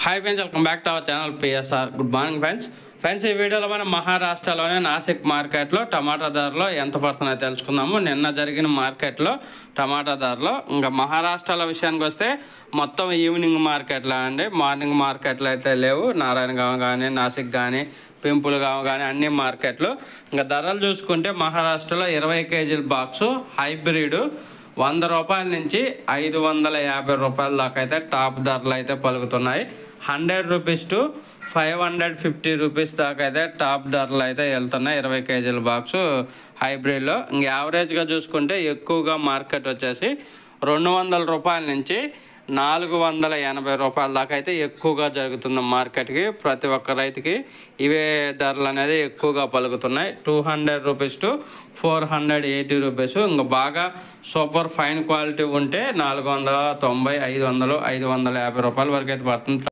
hi friends welcome back to our channel PSR good morning friends friends ఈ వీడియోలో మనం మహారాష్ట్రలోని నాసిక్ మార్కెట్లో టమాటా ధరలో ఎంత పడుతున్నాయో తెలుసుకుందాము నిన్న జరిగిన మార్కెట్లో టమాటా ధరలో ఇంకా మహారాష్ట్రలో విషయానికి వస్తే మొత్తం ఈవినింగ్ మార్కెట్లో అండి మార్నింగ్ మార్కెట్లో అయితే లేవు నారాయణగావ్ కానీ నాసిక్ కానీ పెంపులుగావ్ కానీ అన్ని మార్కెట్లు ఇంకా ధరలు చూసుకుంటే మహారాష్ట్రలో ఇరవై కేజీల బాక్సు హైబ్రిడ్ వంద రూపాయల నుంచి ఐదు వందల యాభై రూపాయల దాకా అయితే టాప్ ధరలు అయితే పలుకుతున్నాయి hundred rupees to five hundred fifty rupees దాకా అయితే టాప్ ధరలు అయితే వెళ్తున్నాయి ఇరవై కేజీల బాక్సు హైబ్రిడ్లో ఇంక యావరేజ్గా చూసుకుంటే ఎక్కువగా మార్కెట్ వచ్చేసి రెండు వందల రూపాయల నుంచి నాలుగు వందల ఎనభై రూపాయల దాకా అయితే ఎక్కువగా జరుగుతుంది మార్కెట్కి ప్రతి ఒక్క రైతుకి ఇవే ధరలు అనేది ఎక్కువగా పలుకుతున్నాయి two hundred rupees to four hundred eighty rupees ఇంకా బాగా సూపర్ ఫైన్ క్వాలిటీ ఉంటే నాలుగు వందల తొంభై ఐదు వందలు ఐదు వందల యాభై రూపాయల వరకు అయితే పడుతుంది